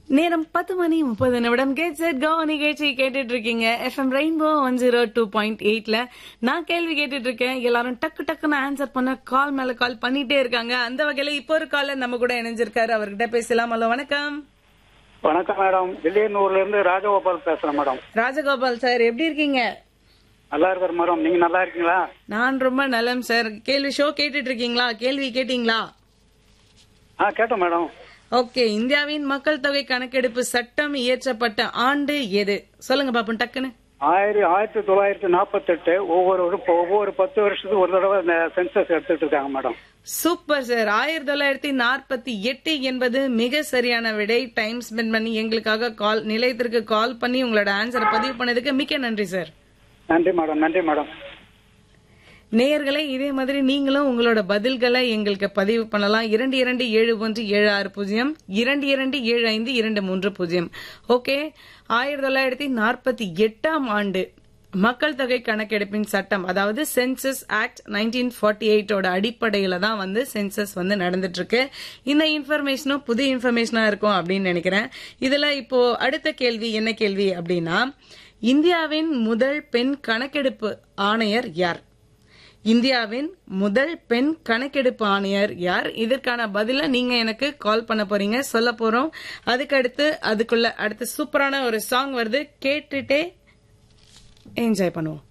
நேரம் பத்து மணி முப்பது நிமிடம் கேட் செட் கோ நிகழ்ச்சி கேட்டுட்டு இருக்கீங்க FM rainbow one zero two point எயிட்ல நான் கேள்வி கேட்டுட்டு இருக்கேன் எல்லாரும் டக்கு டக்குன்னு ஆன்சர் பண்ண கால் மேல கால் பண்ணிட்டே இருக்காங்க அந்த வகையில இப்போ ஒரு கால நம்ம கூட இணைஞ்சிருக்காரு அவர்கிட்ட பேசலாம் ஹலோ வணக்கம் வணக்கம் மேடம் வில்லியனூர்ல இருந்து ராஜகோபால் பேசுறேன் மேடம் ராஜகோபால் சார் எப்படி இருக்கீங்க நல்லா இருக்கிற மேடம் நீங்க நல்லா இருக்கீங்களா நான் ரொம்ப நலம் சார் கேள்வி ஷோ கேட்டுட்டு இருக்கீங்களா கேள்வி கேட்டீங்களா ஆ கேட்டோம் மேடம் ஓகே இந்தியாவின் மக்கள் தொகை கணக்கெடுப்பு சட்டம் இயற்றப்பட்ட ஆண்டு எது சொல்லுங்க பாப்போம் டக்குன்னு ஆயிரத்தி ஆயிரத்தி தொள்ளாயிரத்தி நாற்பத்தி எட்டு ஒவ்வொரு ஒரு- ஒவ்வொரு பத்து வருஷத்துக்கு ஒரு தடவை இந்த சென்சஸ் எடுத்துட்டு இருக்காங்க மேடம் சூப்பர் சார் ஆயிரத்தி தொள்ளாயிரத்தி நாற்பத்தி எட்டு என்பது மிக சரியான விடை டைம் ஸ்பெண்ட் பண்ணி எங்களுக்காக கால் நிலையத்திற்கு கால் பண்ணி உங்களோட ஆன்சரை பதிவு பண்ணதுக்கு மிக்க நன்றி சார் நன்றி மேடம் நன்றி மேடம் நேயர்களே இதே மாதிரி நீங்களும் உங்களோட பதில்களை எங்களுக்கு பதிவு பண்ணலாம் இரண்டு இரண்டு ஏழு ஒன்று ஏழு ஆறு பூஜ்ஜியம் இரண்டு இரண்டு ஏழு ஐந்து இரண்டு மூன்று பூஜ்ஜியம் ஓகே ஆயிரத்தி தொள்ளாயிரத்தி நாற்பத்தி எட்டாம் ஆண்டு மக்கள் தொகை கணக்கெடுப்பின் சட்டம் அதாவது சென்சஸ் ஆக்ட் நைன்டீன் ஃபார்ட்டி எயிட்டோட அடிப்படையில தான் வந்து சென்சஸ் வந்து நடந்துட்டு இருக்கு இந்த இன்ஃபர்மேஷனும் புது இன்ஃபர்மேஷனா இருக்கும் அப்படின்னு நினைக்கிறேன் இதுல இப்போ அடுத்த கேள்வி என்ன கேள்வி அப்படின்னா இந்தியாவின் முதல் பெண் கணக்கெடுப்பு ஆணையர் யார் இந்தியாவின் முதல் பெண் கணக்கெடுப்பு ஆணையர் யார் இதற்கான பதில நீங்க எனக்கு கால் பண்ண போறீங்க சொல்ல போறோம் அதுக்கு அடுத்து அதுக்குள்ள அடுத்து சூப்பரான ஒரு சாங் வருது கேட்டுட்டே என்ஜாய் பண்ணுவோம்